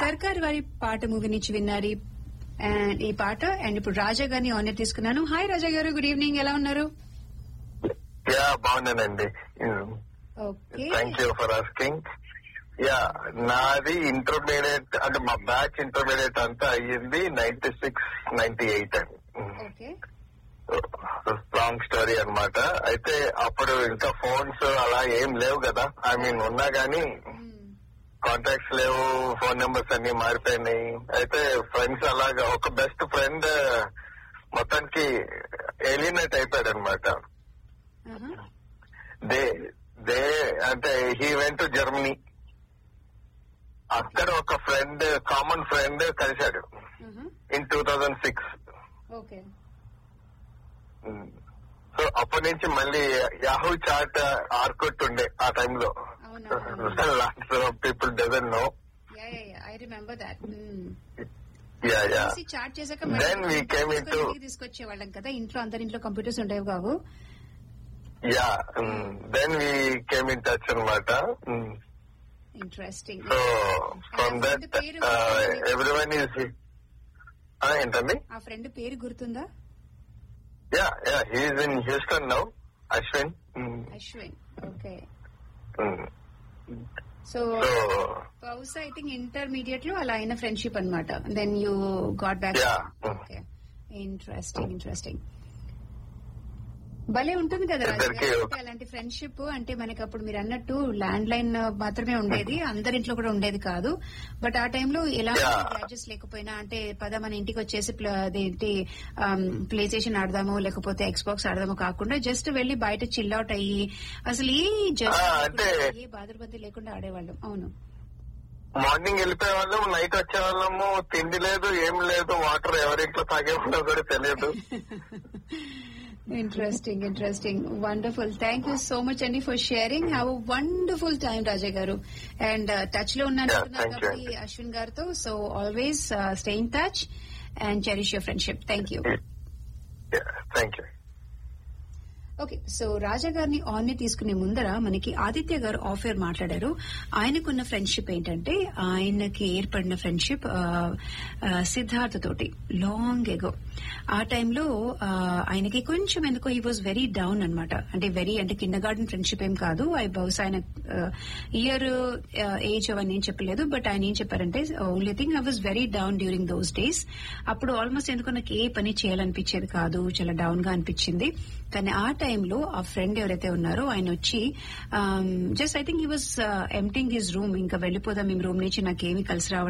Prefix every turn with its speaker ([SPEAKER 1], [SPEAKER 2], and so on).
[SPEAKER 1] సర్కార్ వారి పాట మూవీ నుంచి విన్నారు అండ్ ఈ పాట అండ్ ఇప్పుడు రాజా గారిని ఆనర్ తీసుకున్నాను హాయ్ రాజా గారు గుడ్ ఈవినింగ్ ఎలా ఉన్నారు
[SPEAKER 2] యా బాగున్నానండి
[SPEAKER 1] okay
[SPEAKER 2] thank you for asking yeah నాది ఇంటర్మీడియట్ అంటే మా బ్యాచ్ ఇంటర్మీడియట్ అంతా అయ్యింది నైన్టీ సిక్స్ నైన్టీ ఎయిట్ అండి
[SPEAKER 1] ఓకే
[SPEAKER 2] లాంగ్ స్టోరీ అన్నమాట అయితే అప్పుడు ఇంకా ఫోన్స్ అలా ఏం లేవు కదా ఐ మీన్ ఉన్నా గానీ కాంటాక్ట్స్ లేవు ఫోన్ నెంబర్స్ అన్ని మారిపోయినాయి అయితే ఫ్రెండ్స్ అలాగా ఒక బెస్ట్ ఫ్రెండ్ మొత్తానికి ఎలినేట్ అయిపోయాడు అనమాట దే దే అంటే హీ వెంట్ టు జర్మనీ అక్కడ ఒక ఫ్రెండ్ కామన్ ఫ్రెండ్ కలిశాడు in two thousand six
[SPEAKER 1] okay
[SPEAKER 2] so అప్పటి నుంచి మళ్ళీ యాహూ చాట్ ఆర్కుట్ ఉండే ఆ టైంలో lots of people doesn't know
[SPEAKER 1] I remember that
[SPEAKER 2] yeah yeah
[SPEAKER 1] chat చేశాక
[SPEAKER 2] Then we came into-
[SPEAKER 1] తీసుకొచ్చే వాళ్ళం కదా ఇంట్లో అందరి ఇంట్లో కంప్యూటర్స్ ఉండేవి కావు
[SPEAKER 2] yeah then we came in touch అనమాట
[SPEAKER 1] interesting
[SPEAKER 2] so from that everyone is ఏంటండి
[SPEAKER 1] ఆ ఫ్రెండ్ పేరు గుర్తుందా
[SPEAKER 2] yeah yeah he's in Houston now Ashwin
[SPEAKER 1] Ashwin okay
[SPEAKER 2] so
[SPEAKER 1] so బహుశా ఐ థింక్ ఇంటర్మీడియట్ లో అలా అయిన ఫ్రెండ్షిప్ అన్నమాట then you got back
[SPEAKER 2] Yeah.
[SPEAKER 1] Okay interesting interesting భలే ఉంటుంది కదా రాజు
[SPEAKER 2] ఇద్దరికీ
[SPEAKER 1] గారు.
[SPEAKER 2] ఒక-
[SPEAKER 1] అంటే అలాంటి ఫ్రెండ్షిప్ అంటే మనకి అప్పుడు మీరు అన్నట్టు ల్యాండ్ లైన్ మాత్రమే ఉండేది అందరింట్లో కూడా ఉండేది కాదు బట్ ఆ టైంలో ఎలాంటి
[SPEAKER 2] Yeah.
[SPEAKER 1] గ్యాడ్జెట్స్ లేకపోయినా అంటే పద మన ఇంటికి వచ్చేసి ప్ల- అదేంటి ప్లే స్టేషన్ ఆడదాము లేకపోతే ఎక్స్బాక్స్ ఆడదాము కాకుండా జస్ట్ వెళ్లి బయట చిల్ అవుట్ అయ్యి అసలు ఏ జస్ట్
[SPEAKER 2] Ah, అంటే-
[SPEAKER 1] ఏ బాధరబంది లేకుండా ఆడేవాళ్ళం అవును
[SPEAKER 2] మార్నింగ్ వెళ్ళిపోయే వాళ్ళం నైట్ వచ్చే వాళ్ళము తిండి లేదు ఏం లేదు వాటర్ ఎవరింట్లో తాగే వాళ్ళో కూడా తెలియదు
[SPEAKER 1] interesting interesting wonderful thank you so much అండి for sharing have wonderful time Raja గారు అండ్ టచ్ లో ఉన్నాను
[SPEAKER 2] Yeah,
[SPEAKER 1] అంటున్నారు
[SPEAKER 2] thank you,
[SPEAKER 1] కాబట్టి అశ్విన్ గారితో so always stay in touch and cherish your friendship thank you
[SPEAKER 2] thank you
[SPEAKER 1] okay so Raja గారిని ఆన్ ని తీసుకునే ముందర మనకి ఆదిత్య గారు ఆఫర్ మాట్లాడారు ఆయనకున్న ఫ్రెండ్షిప్ ఏంటంటే ఆయనకి ఏర్పడిన ఫ్రెండ్షిప్ సిద్ధార్థ తోటి లాంగ్ ఎగో ఆ టైంలో ఆయనకి కొంచెం ఎందుకో హీ వాజ్ వెరీ డౌన్ అన్నమాట అంటే వెరీ అంటే కిండర్ గార్డెన్ ఫ్రెండ్షిప్ ఏం కాదు ఐ బహుశా ఆయన ఇయర్ ఏజ్ అవన్నీ ఏం చెప్పలేదు బట్ ఆయన ఏం చెప్పారంటే only thing I was very down during those days అప్పుడు ఆల్మోస్ట్ ఎందుకో నాకు ఏ పని చేయాలనిపించేది కాదు చాలా డౌన్ గా అనిపించింది కానీ ఆ టైంలో ఆ ఫ్రెండ్ ఎవరైతే ఉన్నారో ఆయన వచ్చి just I think he was entering his room ఇంకా వెళ్ళిపోదాం మేము రూమ్ నుంచి నాకేమీ కలిసి రావట్లేదు